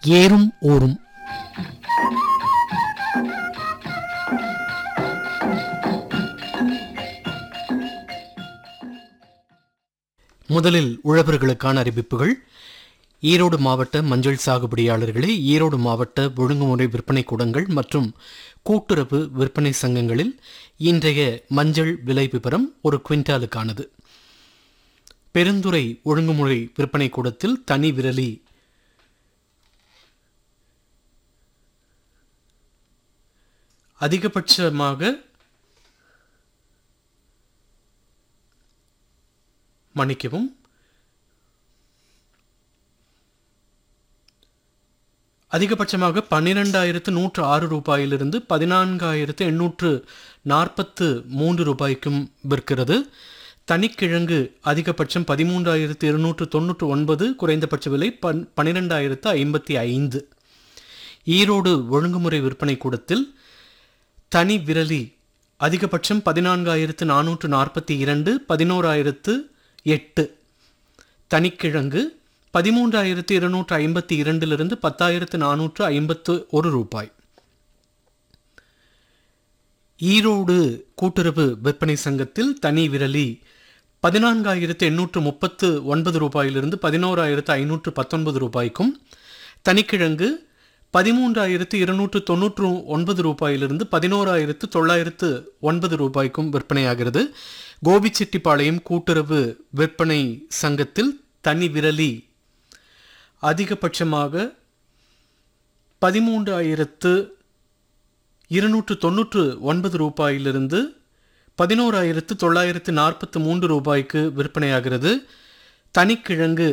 ஏறும் ஊரும் முதலில் உழவர்களுக்கான அறிவிப்புகள் ஈரோடு மாவட்ட மஞ்சள் சாகுபடியாளர்களே ஈரோடு மாவட்ட ஒழுங்குமுறை விற்பனை கூடங்கள் மற்றும் கூட்டுறவு விற்பனை சங்கங்களில் இன்றைய மஞ்சள் விலை விவரம் ஒரு குவிண்டாலுக்கானது பெருந்துறை ஒழுங்குமுறை விற்பனை கூடத்தில் தனி விரலி அதிகபட்சமாக மன்னிக்கவும் அதிகபட்சமாக பன்னிரெண்டாயிரத்து நூற்று ஆறு ரூபாயிலிருந்து பதினான்காயிரத்து எண்ணூற்று நாற்பத்து மூன்று ரூபாய்க்கும் விற்கிறது தனிக்கிழங்கு அதிகபட்சம் பதிமூன்றாயிரத்து இருநூற்று தொண்ணூற்று ஒன்பது குறைந்தபட்ச விலை பன் பன்னிரெண்டாயிரத்து ஐம்பத்தி ஐந்து ஈரோடு ஒழுங்குமுறை விற்பனை கூடத்தில் தனி விரலி அதிகபட்சம் பதினான்காயிரத்து நானூற்று நாற்பத்தி இரண்டு பதினோராயிரத்து எட்டு தனிக்கிழங்கு பதிமூன்றாயிரத்து இருநூற்று ஐம்பத்தி இரண்டிலிருந்து பத்தாயிரத்து நானூற்று ஐம்பத்து ஒரு ரூபாய் ஈரோடு கூட்டுறவு விற்பனை சங்கத்தில் தனி விரலி பதினான்காயிரத்து எண்ணூற்று முப்பத்து ஒன்பது ரூபாயிலிருந்து பதினோராயிரத்து ஐநூற்று பத்தொன்பது ரூபாய்க்கும் தனிக்கிழங்கு பதிமூன்றாயிரத்து இருநூற்று தொண்ணூற்று ஒன்பது ரூபாயிலிருந்து பதினோராயிரத்து தொள்ளாயிரத்து ஒன்பது ரூபாய்க்கும் விற்பனையாகிறது கோபிச்செட்டிப்பாளையம் கூட்டுறவு விற்பனை சங்கத்தில் தனி விரலி அதிகபட்சமாக பதிமூன்றாயிரத்து இருநூற்று தொண்ணூற்று ஒன்பது ரூபாயிலிருந்து பதினோராயிரத்து தொள்ளாயிரத்து நாற்பத்து மூன்று ரூபாய்க்கு விற்பனையாகிறது தனிக்கிழங்கு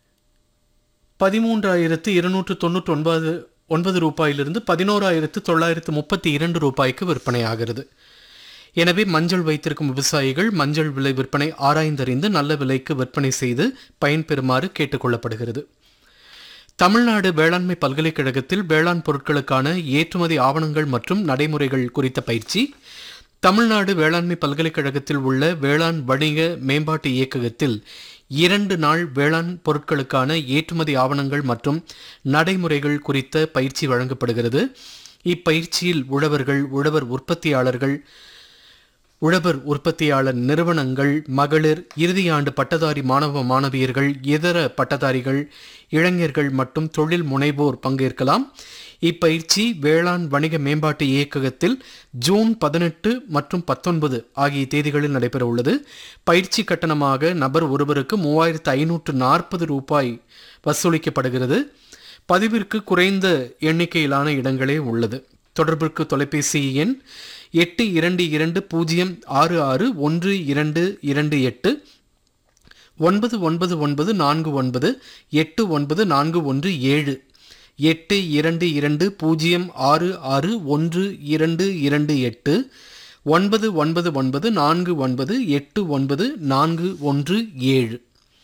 பதிமூன்றாயிரத்து இருநூற்று தொண்ணூற்றி ஒன்பது ஒன்பது ரூபாயிலிருந்து பதினோராயிரத்து தொள்ளாயிரத்து முப்பத்தி இரண்டு ரூபாய்க்கு விற்பனையாகிறது எனவே மஞ்சள் வைத்திருக்கும் விவசாயிகள் மஞ்சள் விலை விற்பனை ஆராய்ந்தறிந்து நல்ல விலைக்கு விற்பனை செய்து பயன்பெறுமாறு கேட்டுக்கொள்ளப்படுகிறது தமிழ்நாடு வேளாண்மை பல்கலைக்கழகத்தில் வேளாண் பொருட்களுக்கான ஏற்றுமதி ஆவணங்கள் மற்றும் நடைமுறைகள் குறித்த பயிற்சி தமிழ்நாடு வேளாண்மை பல்கலைக்கழகத்தில் உள்ள வேளாண் வணிக மேம்பாட்டு இயக்ககத்தில் இரண்டு நாள் வேளாண் பொருட்களுக்கான ஏற்றுமதி ஆவணங்கள் மற்றும் நடைமுறைகள் குறித்த பயிற்சி வழங்கப்படுகிறது இப்பயிற்சியில் உழவர்கள் உழவர் உற்பத்தியாளர்கள் உழவர் உற்பத்தியாளர் நிறுவனங்கள் மகளிர் இறுதியாண்டு பட்டதாரி மாணவ மாணவியர்கள் இதர பட்டதாரிகள் இளைஞர்கள் மற்றும் தொழில் முனைவோர் பங்கேற்கலாம் இப்பயிற்சி வேளாண் வணிக மேம்பாட்டு இயக்ககத்தில் ஜூன் பதினெட்டு மற்றும் பத்தொன்பது ஆகிய தேதிகளில் நடைபெற உள்ளது பயிற்சி கட்டணமாக நபர் ஒருவருக்கு மூவாயிரத்து ஐநூற்று நாற்பது ரூபாய் வசூலிக்கப்படுகிறது பதிவிற்கு குறைந்த எண்ணிக்கையிலான இடங்களே உள்ளது தொடர்பிற்கு தொலைபேசி எண் எட்டு இரண்டு இரண்டு பூஜ்ஜியம் ஆறு ஆறு ஒன்று இரண்டு இரண்டு எட்டு ஒன்பது ஒன்பது ஒன்பது நான்கு ஒன்பது எட்டு ஒன்பது நான்கு ஒன்று ஏழு எட்டு இரண்டு இரண்டு பூஜ்ஜியம் ஆறு ஆறு ஒன்று இரண்டு இரண்டு எட்டு ஒன்பது ஒன்பது ஒன்பது நான்கு ஒன்பது எட்டு ஒன்பது நான்கு ஒன்று ஏழு